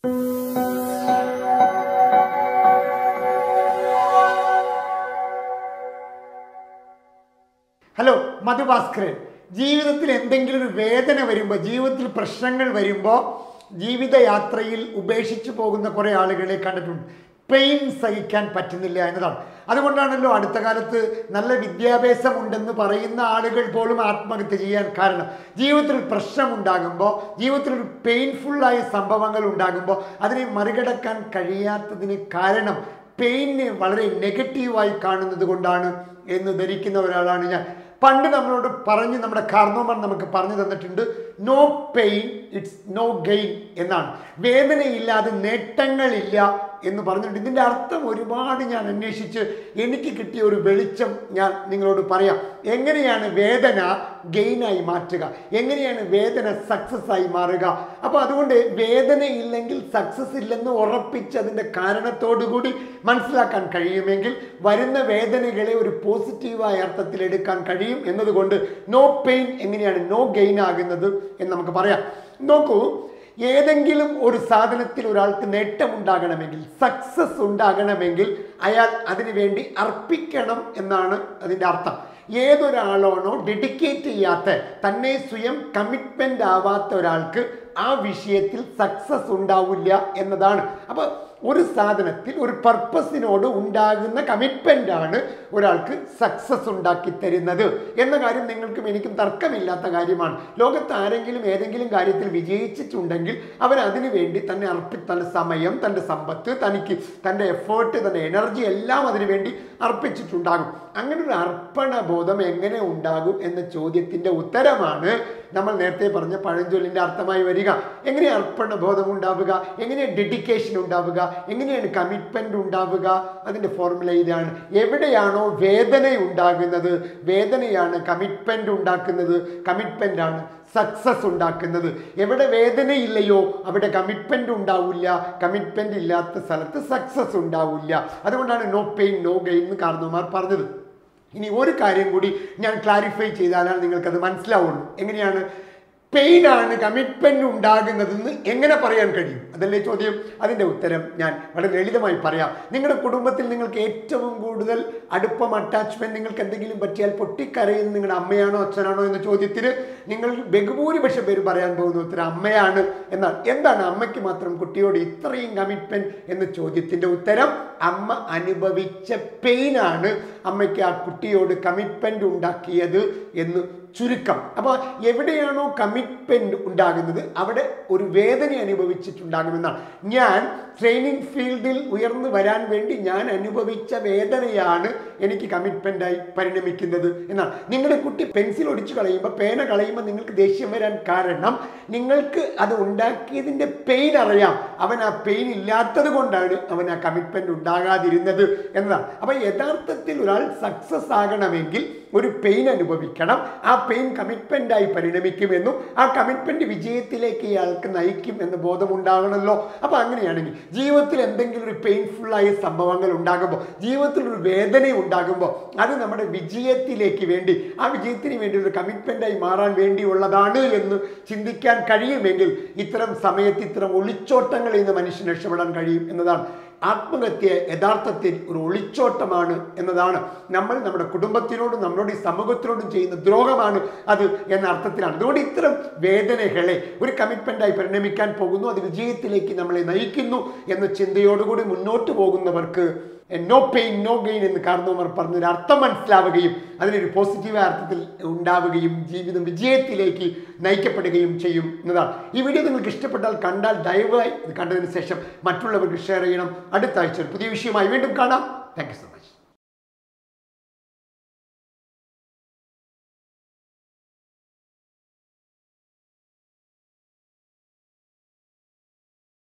hello Madhu Bhaskaran ജീവിതത്തിൽ എന്തെങ്കിലും ഒരു വേദന വരുമ്പോൾ ജീവിതത്തിൽ പ്രശ്നങ്ങൾ വരുമ്പോൾ ജീവിതയാത്രയിൽ ഉപേക്ഷിച്ചു പോകുന്ന കുറേ ആളുകളെ കണ്ടിട്ടുണ്ട് പെയിൻ സഹിക്കാൻ പറ്റുന്നില്ല എന്നതാണ് അതുകൊണ്ടാണല്ലോ അടുത്ത കാലത്ത് നല്ല വിദ്യാഭ്യാസം ഉണ്ടെന്ന് പറയുന്ന ആളുകൾ പോലും ആത്മഹത്യ ചെയ്യാൻ കാരണം ജീവിതത്തിൽ പ്രശ്നമുണ്ടാകുമ്പോൾ ജീവിതത്തിൽ ഒരു പെയിൻഫുള്ളായ സംഭവങ്ങൾ ഉണ്ടാകുമ്പോൾ അതിനെ മറികടക്കാൻ കഴിയാത്തതിന് കാരണം പെയിനെ വളരെ നെഗറ്റീവായി കാണുന്നത് കൊണ്ടാണ് എന്ന് ധരിക്കുന്ന ഒരാളാണ് ഞാൻ പണ്ട് നമ്മളോട് പറഞ്ഞ് നമ്മുടെ കാർന്നോമാർ നമുക്ക് പറഞ്ഞു തന്നിട്ടുണ്ട് no pain it's no gain എന്നാണ് വേദനയില്ലാതെ നേട്ടങ്ങളില്ല എന്ന് പറഞ്ഞിട്ടുണ്ട് ഇതിൻ്റെ അർത്ഥം ഒരുപാട് ഞാൻ അന്വേഷിച്ച് എനിക്ക് കിട്ടിയ ഒരു വെളിച്ചം ഞാൻ നിങ്ങളോട് പറയാം എങ്ങനെയാണ് വേദന ഗെയിനായി മാറ്റുക എങ്ങനെയാണ് വേദന സക്സസ് ആയി മാറുക അപ്പോൾ അതുകൊണ്ട് വേദന ഇല്ലെങ്കിൽ സക്സസ് ഇല്ലെന്ന് ഉറപ്പിച്ച് അതിൻ്റെ കാരണത്തോടു കൂടി മനസ്സിലാക്കാൻ കഴിയുമെങ്കിൽ വരുന്ന വേദനകളെ ഒരു പോസിറ്റീവായ അർത്ഥത്തിൽ എടുക്കാൻ കഴിയും എന്നതുകൊണ്ട് നോ പെയിൻ എങ്ങനെയാണ് നോ ഗെയിൻ ആകുന്നത് എന്ന് നമുക്ക് പറയാം നോക്കൂ ഏതെങ്കിലും ഒരു സാധനത്തിൽ ഒരാൾക്ക് നേട്ടമുണ്ടാകണമെങ്കിൽ സക്സസ് ഉണ്ടാകണമെങ്കിൽ അയാൾ അതിനു വേണ്ടി അർപ്പിക്കണം എന്നാണ് അതിൻ്റെ അർത്ഥം ഏതൊരാളാണോ ഡെഡിക്കേറ്റ് ചെയ്യാത്ത തന്നെ സ്വയം കമ്മിറ്റ്മെൻ്റ് ആവാത്ത ഒരാൾക്ക് ആ വിഷയത്തിൽ സക്സസ് ഉണ്ടാവില്ല എന്നതാണ് അപ്പോൾ ഒരു സാധനത്തിൽ ഒരു പർപ്പസിനോട് ഉണ്ടാകുന്ന കമ്മിറ്റ്മെൻ്റ് ആണ് ഒരാൾക്ക് സക്സസ് ഉണ്ടാക്കി തരുന്നത് എന്ന കാര്യം നിങ്ങൾക്കും എനിക്കും തർക്കമില്ലാത്ത കാര്യമാണ് ലോകത്ത് ആരെങ്കിലും ഏതെങ്കിലും കാര്യത്തിൽ വിജയിച്ചിട്ടുണ്ടെങ്കിൽ അവൻ അതിനു വേണ്ടി തന്നെ അർപ്പി തൻ്റെ സമയം തൻ്റെ സമ്പത്ത് തനിക്ക് തൻ്റെ എഫേർട്ട് തൻ്റെ എനർജി എല്ലാം അതിനു വേണ്ടി അർപ്പിച്ചിട്ടുണ്ടാകും അങ്ങനെ ഒരു അർപ്പണ ബോധം എങ്ങനെ ഉണ്ടാകും എന്ന ചോദ്യത്തിൻ്റെ ഉത്തരമാണ് നമ്മൾ നേരത്തെ പറഞ്ഞ പഴഞ്ചൊല്ലിൻ്റെ അർത്ഥമായി വരിക എങ്ങനെ അർപ്പണ ബോധം ഉണ്ടാവുക എങ്ങനെ ഡെഡിക്കേഷൻ ഉണ്ടാവുക എങ്ങനെയാണ് കമ്മിറ്റ്മെൻ്റ് ഉണ്ടാവുക അതിൻ്റെ ഫോർമുല ഇതാണ് എവിടെയാണോ വേദന ഉണ്ടാകുന്നത് വേദനയാണ് കമ്മിറ്റ്മെൻ്റ് ഉണ്ടാക്കുന്നത് കമ്മിറ്റ്മെൻ്റ് ആണ് സക്സസ് ഉണ്ടാക്കുന്നത് എവിടെ വേദനയില്ലയോ അവിടെ കമ്മിറ്റ്മെൻ്റ് ഉണ്ടാവില്ല കമ്മിറ്റ്മെൻ്റ് ഇല്ലാത്ത സ്ഥലത്ത് സക്സസ് ഉണ്ടാവില്ല അതുകൊണ്ടാണ് നോ പെയിൻ നോ ഗെയിൻ എന്ന് കാർന്നോമാർ പറഞ്ഞത് ഇനി ഒരു കാര്യം കൂടി ഞാൻ ക്ലാരിഫൈ ചെയ്താലാണ് നിങ്ങൾക്കത് മനസ്സിലാവുള്ളൂ എങ്ങനെയാണ് പെയിൻ ആണ് കമ്മിറ്റ്മെന്റ് ഉണ്ടാകുന്നതെന്ന് എങ്ങനെ പറയാൻ കഴിയും അതല്ലേ ചോദ്യം അതിൻ്റെ ഉത്തരം ഞാൻ വളരെ ലളിതമായി പറയാം നിങ്ങളുടെ കുടുംബത്തിൽ നിങ്ങൾക്ക് ഏറ്റവും കൂടുതൽ അടുപ്പം അറ്റാച്ച്മെന്റ് നിങ്ങൾക്ക് എന്തെങ്കിലും പറ്റിയാൽ പൊട്ടിക്കരയുന്നത് നിങ്ങളുടെ അമ്മയാണോ അച്ഛനാണോ എന്ന ചോദ്യത്തിന് നിങ്ങൾ ബഹുഭൂരിപക്ഷം പേര് പറയാൻ പോകുന്ന ഉത്തരം അമ്മയാണ് എന്നാൽ എന്താണ് അമ്മയ്ക്ക് മാത്രം കുട്ടിയോട് ഇത്രയും കമ്മിറ്റ്മെന്റ് എന്ന ചോദ്യത്തിൻ്റെ ഉത്തരം അമ്മ അനുഭവിച്ച പെയിനാണ് അമ്മയ്ക്ക് ആ കുട്ടിയോട് കമ്മിറ്റ്മെന്റ് ഉണ്ടാക്കിയത് എന്ന് ചുരുക്കം അപ്പോൾ എവിടെയാണോ കമ്മിറ്റ്മെന്റ് ഉണ്ടാകുന്നത് അവിടെ ഒരു വേദന അനുഭവിച്ചിട്ടുണ്ടാകുമെന്നാണ് ഞാൻ ട്രെയിനിങ് ഫീൽഡിൽ ഉയർന്നു വരാൻ വേണ്ടി ഞാൻ അനുഭവിച്ച വേദനയാണ് എനിക്ക് കമ്മിറ്റ്മെൻ്റായി പരിണമിക്കുന്നത് എന്നാണ് നിങ്ങളുടെ കുട്ടി പെൻസിൽ ഒടിച്ചു കളയുമ്പോൾ പേന കളയുമ്പോൾ നിങ്ങൾക്ക് ദേഷ്യം വരാൻ കാരണം നിങ്ങൾക്ക് അത് ഉണ്ടാക്കിയതിൻ്റെ പെയിൻ അറിയാം അവൻ ആ പെയിൻ ഇല്ലാത്തത് കൊണ്ടാണ് അവൻ ആ കമ്മിറ്റ്മെൻ്റ് ഉണ്ടാകാതിരുന്നത് എന്നതാണ് അപ്പോൾ യഥാർത്ഥത്തിൽ ഒരാൾ സക്സസ് ആകണമെങ്കിൽ ഒരു പെയിൻ അനുഭവിക്കണം ആ പെയിൻ കമ്മിറ്റ്മെൻ്റായി പരിണമിക്കുമെന്നും ആ കമ്മിറ്റ്മെൻറ്റ് വിജയത്തിലേക്ക് ഇയാൾക്ക് നയിക്കും എന്ന ബോധമുണ്ടാകണമല്ലോ അപ്പോൾ അങ്ങനെയാണെങ്കിൽ ജീവിതത്തിൽ എന്തെങ്കിലും ഒരു പെയിൻഫുള്ളായ സംഭവങ്ങൾ ഉണ്ടാകുമ്പോൾ ജീവിതത്തിൽ ഒരു വേദന ഉണ്ടാകുമ്പോൾ അത് നമ്മുടെ വിജയത്തിലേക്ക് വേണ്ടി ആ വിജയത്തിന് വേണ്ടി ഒരു കമ്മിറ്റ്മെൻ്റായി മാറാൻ വേണ്ടിയുള്ളതാണ് എന്ന് ചിന്തിക്കാൻ കഴിയുമെങ്കിൽ ഇത്തരം സമയത്ത് ഇത്തരം ഒളിച്ചോട്ടങ്ങളിൽ നിന്ന് മനുഷ്യന് രക്ഷപ്പെടാൻ കഴിയും എന്നതാണ് ആത്മഹത്യ യഥാർത്ഥത്തിൽ ഒരു ഒളിച്ചോട്ടമാണ് എന്നതാണ് നമ്മൾ നമ്മുടെ കുടുംബത്തിനോടും നമ്മളോട് ഈ സമൂഹത്തിനോടും ചെയ്യുന്ന ദ്രോഹമാണ് അത് എന്ന അർത്ഥത്തിലാണ് അതുകൊണ്ട് ഇത്തരം വേദനകളെ ഒരു കമ്മിറ്റ്മെൻ്റായി പരിണമിക്കാൻ പോകുന്നു അത് വിജയത്തിലേക്ക് നമ്മളെ നയിക്കുന്നു എന്ന ചിന്തയോടുകൂടി മുന്നോട്ട് പോകുന്നവർക്ക് നോ പെയിൻ നോ ഗെയിൻ എന്ന് കാർന്നവർ പറഞ്ഞൊരു അർത്ഥം മനസ്സിലാവുകയും അതിനൊരു പോസിറ്റീവായ അർത്ഥത്തിൽ ഉണ്ടാവുകയും ജീവിതം വിജയത്തിലേക്ക് നയിക്കപ്പെടുകയും ചെയ്യും എന്നതാണ് ഈ വീഡിയോ നിങ്ങൾക്ക് ഇഷ്ടപ്പെട്ടാൽ കണ്ടാൽ ദയവായി ഇത് കണ്ടതിന് ശേഷം മറ്റുള്ളവർക്ക് ഷെയർ ചെയ്യണം അടുത്ത ആഴ്ച ഒരു പുതിയ വിഷയമായി വീണ്ടും കാണാം താങ്ക് യു സോ